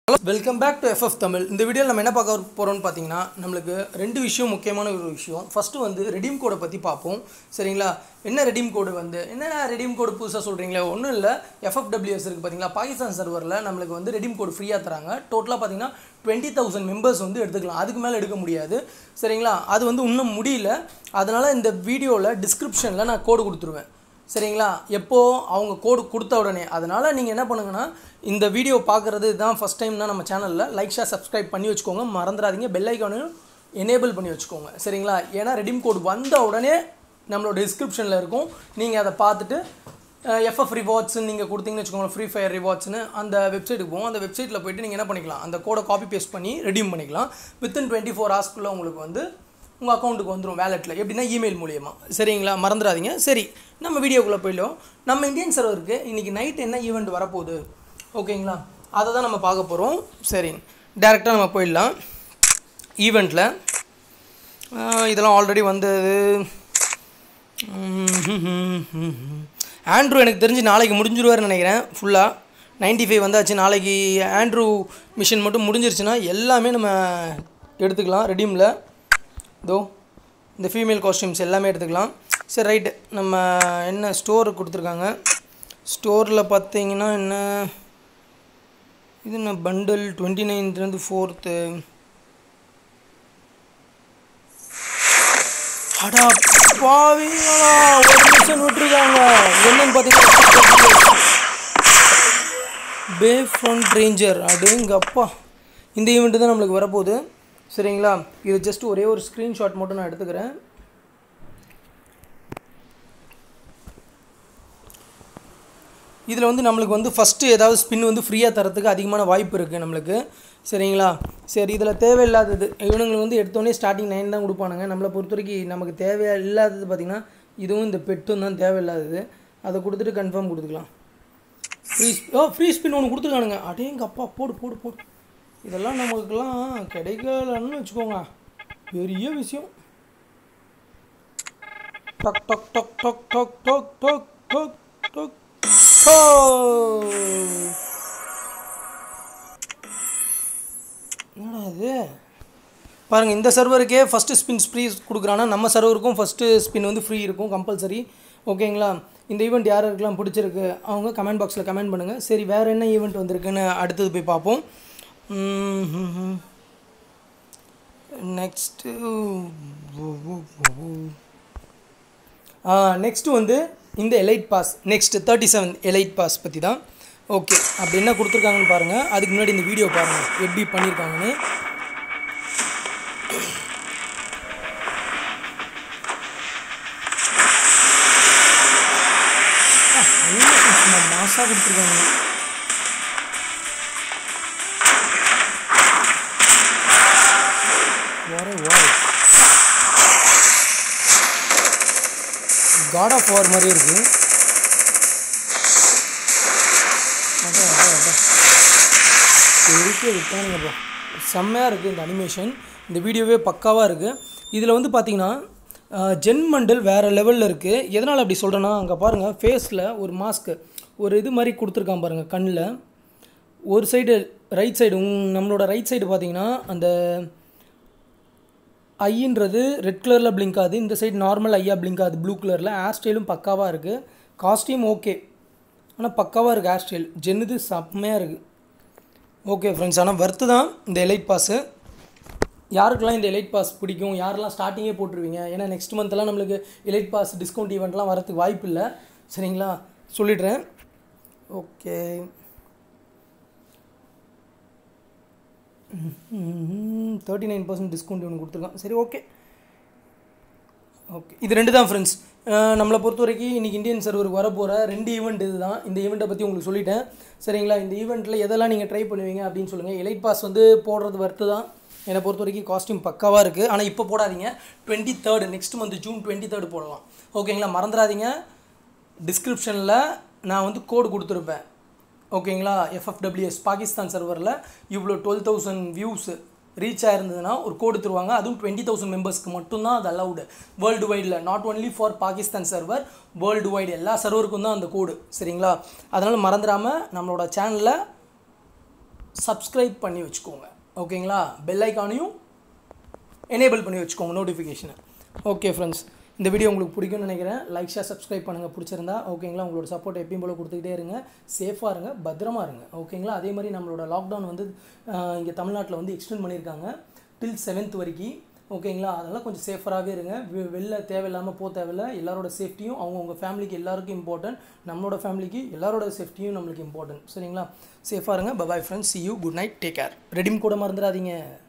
welcome back to FF Tamil இந்த வீடியோவில் நம்ம என்ன பார்க்க போகிறோம்னு பார்த்தீங்கன்னா நம்மளுக்கு ரெண்டு விஷயம் முக்கியமான ஒரு விஷயம் ஃபஸ்ட்டு வந்து ரெடீம் கோடை பற்றி பார்ப்போம் சரிங்களா என்ன ரெடீம் கோடு வந்து என்ன ரெடீம் கோடு புதுசாக சொல்கிறீங்களே ஒன்றும் இல்லை எஃப்எஃப்டபிள்யூஎஸ் இருக்குது பார்த்தீங்களா பாகிஸ்தான் சர்வரில் நம்மளுக்கு வந்து ரெடீம் கோடு ஃப்ரீயாக தராங்க டோட்டலாக பார்த்தீங்கன்னா டுவெண்ட்டி தௌசண்ட் மெம்பர்ஸ் வந்து எடுத்துக்கலாம் அதுக்கு மேலே எடுக்க முடியாது சரிங்களா அது வந்து இன்னும் முடியல அதனால் இந்த வீடியோவில் டிஸ்கிரிப்ஷனில் நான் கோடு கொடுத்துருவேன் சரிங்களா எப்போ அவங்க கோடு கொடுத்த உடனே அதனால் நீங்கள் என்ன பண்ணுங்கன்னா இந்த வீடியோ பார்க்குறது தான் ஃபஸ்ட் டைம் தான் நம்ம சேனலில் லைக் ஷேர் சப்ஸ்கிரைப் பண்ணி வச்சுக்கோங்க மறந்துடாதீங்க பெல் ஐக்கானையும் எனேபிள் பண்ணி வச்சுக்கோங்க சரிங்களா ஏன்னா ரெடீம் கோடு வந்த உடனே நம்மளோட டிஸ்கிரிப்ஷனில் இருக்கும் நீங்கள் அதை பார்த்துட்டு எஃப்எஃப் ரிவார்ட்ஸ்னு நீங்கள் கொடுத்தீங்கன்னு வச்சுக்கோங்க ஃப்ரீ ஃபயர் ரிவார்ட்ஸ்னு அந்த வெப்சைட்டுக்கு போகும் அந்த வெப்சைட்டில் போயிட்டு நீங்கள் என்ன பண்ணிக்கலாம் அந்த கோடை காப்பி பேஸ்ட் பண்ணி ரெடீம் பண்ணிக்கலாம் வித்தின் டுவெண்ட்டி ஃபோர் ஹவர்ஸ்க்குள்ளே உங்களுக்கு வந்து உங்கள் அக்கௌண்ட்டுக்கு வந்துடும் வேலெட்டில் எப்படின்னா இமெயில் மூலியமாக சரிங்களா மறந்துடாதீங்க சரி நம்ம வீடியோக்குள்ளே போயிடும் நம்ம இந்தியன் சர்வருக்கு இன்றைக்கி நைட் என்ன ஈவெண்ட் வரப்போகுது ஓகேங்களா அதை தான் நம்ம பார்க்க போகிறோம் சரி டேரெக்டாக நம்ம போயிடலாம் ஈவெண்ட்டில் இதெல்லாம் ஆல்ரெடி வந்தது ஆண்ட்ரூ எனக்கு தெரிஞ்சு நாளைக்கு முடிஞ்சிருவாருன்னு நினைக்கிறேன் ஃபுல்லாக நைன்ட்டி ஃபைவ் வந்தாச்சு நாளைக்கு ஆண்ட்ரூ மிஷின் மட்டும் முடிஞ்சிருச்சுன்னா எல்லாமே நம்ம எடுத்துக்கலாம் ரெடீமில் இதோ இந்த ஃபீமேல் காஸ்டியூம்ஸ் எல்லாமே எடுத்துக்கலாம் சரி ரைட்டு நம்ம என்ன ஸ்டோர் கொடுத்துருக்காங்க ஸ்டோரில் பார்த்தீங்கன்னா என்ன இது என்ன பண்டில் டுவெண்ட்டி நைன்த்லேருந்து ஃபோர்த்து அடா பாவிங்களா ஒரு மிஷன் விட்டுருக்காங்க என்னன்னு பார்த்தீங்கன்னா பே ஃப்ரண்ட் ரேஞ்சர் அடேங்கப்பா இந்த ஈவெண்ட்டு தான் நம்மளுக்கு வரப்போகுது சரிங்களா இது ஜஸ்ட் ஒரே ஒரு ஸ்க்ரீன்ஷாட் மட்டும் நான் எடுத்துக்கிறேன் இதில் வந்து நம்மளுக்கு வந்து ஃபஸ்ட்டு ஏதாவது ஸ்பின் வந்து ஃப்ரீயாக தரத்துக்கு அதிகமான வாய்ப்பு இருக்குது நம்மளுக்கு சரிங்களா சரி இதில் தேவையில்லாதது இவனுங்களுக்கு வந்து எடுத்தோடனே ஸ்டார்டிங் நைன் தான் கொடுப்பானுங்க நம்மளை பொறுத்த வரைக்கும் நமக்கு தேவையா இல்லாதது பார்த்திங்கன்னா இதுவும் இந்த பெட்டும் தான் தேவையில்லாதது அதை கொடுத்துட்டு கன்ஃபார்ம் கொடுத்துக்கலாம் ஃப்ரீ ஓ ஃப்ரீ ஸ்பின் ஒன்று கொடுத்துருக்கானுங்க அடேங்க அப்பா போடு போடு போடு இதெல்லாம் நமக்குலாம் கிடைக்கலன்னு வச்சுக்கோங்க பெரிய விஷயம் டக் டக் டக் டக் டக் டக் டக் டக் டக் என்னடா இது பாருங்கள் இந்த சர்வருக்கே ஃபஸ்ட்டு ஸ்பின் ஃப்ரீ கொடுக்குறான்னா நம்ம சர்வருக்கும் ஃபஸ்ட்டு ஸ்பின் வந்து ஃப்ரீ இருக்கும் கம்பல்சரி ஓகேங்களா இந்த ஈவெண்ட் யார் யாருக்கெல்லாம் பிடிச்சிருக்கு அவங்க கமெண்ட் பாக்ஸில் கமெண்ட் பண்ணுங்கள் சரி வேறு என்ன ஈவெண்ட் வந்திருக்குன்னு அடுத்தது போய் பார்ப்போம் நெக்ஸ்ட்டு நெக்ஸ்ட்டு வந்து இந்த elite pass next thirty seven elite pass பற்றி தான் ஓகே அப்படி என்ன கொடுத்துருக்காங்கன்னு பாருங்கள் அதுக்கு முன்னாடி இந்த வீடியோ பாருங்கள் எப்படி பண்ணியிருக்காங்கன்னு மாசாக கொடுத்துருக்காங்க வர வாய் காட் ஆஃப் வார் மாதிரி இருக்கு இருக்க விட்டானுங்கப்பா செம்மையாக இருக்குது இந்த அனிமேஷன் இந்த வீடியோவே பக்காவாக இருக்குது இதில் வந்து பார்த்தீங்கன்னா ஜென் மண்டல் வேறு லெவலில் இருக்குது எதனால் அப்படி சொல்கிறேன்னா அங்கே பாருங்கள் ஃபேஸில் ஒரு மாஸ்க்கு ஒரு இது மாதிரி கொடுத்துருக்கான் பாருங்கள் கண்ணில் ஒரு சைடு ரைட் சைடு நம்மளோட ரைட் சைடு பார்த்தீங்கன்னா அந்த ஐன்றது ரெட் கலரில் பிளிங்க் ஆகுது இந்த சைடு நார்மல் ஐயா பிளிங்க் ஆகுது ப்ளூ கலரில் ஹேர் ஸ்டைலும் பக்காவாக இருக்குது காஸ்டியூம் ஓகே ஆனால் பக்காவாக இருக்குது ஹேர் ஸ்டைல் ஜென்னுது செம்மையாக இருக்குது ஓகே ஃப்ரெண்ட்ஸ் ஆனால் வர்த்து தான் இந்த எலைட் பாஸு யாருக்கெல்லாம் இந்த எலைட் பாஸ் பிடிக்கும் யாரெல்லாம் ஸ்டார்டிங்கே போட்டுருவீங்க ஏன்னா நெக்ஸ்ட் மந்த்லாம் நம்மளுக்கு எலைட் பாஸ் டிஸ்கவுண்ட் ஈவெண்ட்லாம் வரதுக்கு வாய்ப்பு இல்லை சரிங்களா சொல்லிடுறேன் okay thirty nine percent discount ஒன்று கொடுத்துருக்கான் சரி ஓகே ஓகே இது ரெண்டு தான் ஃப்ரெண்ட்ஸ் நம்மளை பொறுத்த வரைக்கும் இன்றைக்கி இந்தியன் சர்வருக்கு வரப்போகிற ரெண்டு ஈவெண்ட் இது தான் இந்த ஈவெண்ட்டை பற்றி உங்களுக்கு சொல்லிட்டேன் சரிங்களா இந்த ஈவெண்ட்டில் எதெல்லாம் நீங்கள் ட்ரை பண்ணுவீங்க அப்படின்னு சொல்லுங்கள் எலைட் பாஸ் வந்து போடுறது வர்த்து தான் என்னை பொறுத்த வரைக்கும் காஸ்டியூம் பக்காவாக இருக்குது ஆனால் இப்போ போடாதீங்க twenty third next month June twenty third போடலாம் ஓகேங்களா மறந்துடாதீங்க டிஸ்கிரிப்ஷனில் நான் வந்து கோடு கொடுத்துருப்பேன் ஓகேங்களா எஃப்எஃப்டபிள்யூஎஸ் பாகிஸ்தான் சர்வரில் இவ்வளோ டுவெல் தௌசண்ட் வியூஸ் ரீச் ஆயிருந்ததுன்னா ஒரு கோடு தருவாங்க அதுவும் டுவெண்ட்டி தௌசண்ட் மெம்பர்ஸ்க்கு மட்டும்தான் அது அலவுடு வேர்ல்டு வைடில் not only for Pakistan server world wide எல்லா சர்வருக்கும் தான் அந்த கோடு சரிங்களா அதனால் மறந்துடாமல் நம்மளோட சேனலில் சப்ஸ்கிரைப் பண்ணி வச்சுக்கோங்க ஓகேங்களா பெல் ஐக்கானையும் எனேபிள் பண்ணி வச்சுக்கோங்க நோட்டிஃபிகேஷனை ஓகே ஃப்ரெண்ட்ஸ் இந்த வீடியோ உங்களுக்கு பிடிக்கும்னு நினைக்கிறேன் லைக் ஷேர் சப்ஸ்கிரைப் பண்ணுங்கள் பிடிச்சிருந்தா ஓகேங்களா உங்களோட சப்போர்ட் எப்பயும் போல் கொடுத்துக்கிட்டே இருங்க சேஃபாக இருங்க பத்திரமா இருங்க ஓகேங்களா அதே மாதிரி நம்மளோட லாக்டவுன் வந்து இங்கே தமிழ்நாட்டில் வந்து எக்ஸ்டெண்ட் பண்ணியிருக்காங்க டில் செவன்த் வரைக்கும் ஓகேங்களா அதெல்லாம் கொஞ்சம் சேஃபராகவே இருங்க வெ- வெளில தேவையில்லாமல் போக தேவையில்ல எல்லாரோட சேஃப்டியும் அவங்கவுங்க ஃபேமிலிக்கு எல்லாருக்கும் இம்பார்ட்டன்ட் நம்மளோட ஃபேமிலிக்கு எல்லாரோட சேஃப்டியும் நம்மளுக்கு இம்பார்ட்டன்ட் சரிங்களா சேஃபாக இருங்க bye bye friends see you good night take care ரெடிம் கூட மறந்துடாதீங்க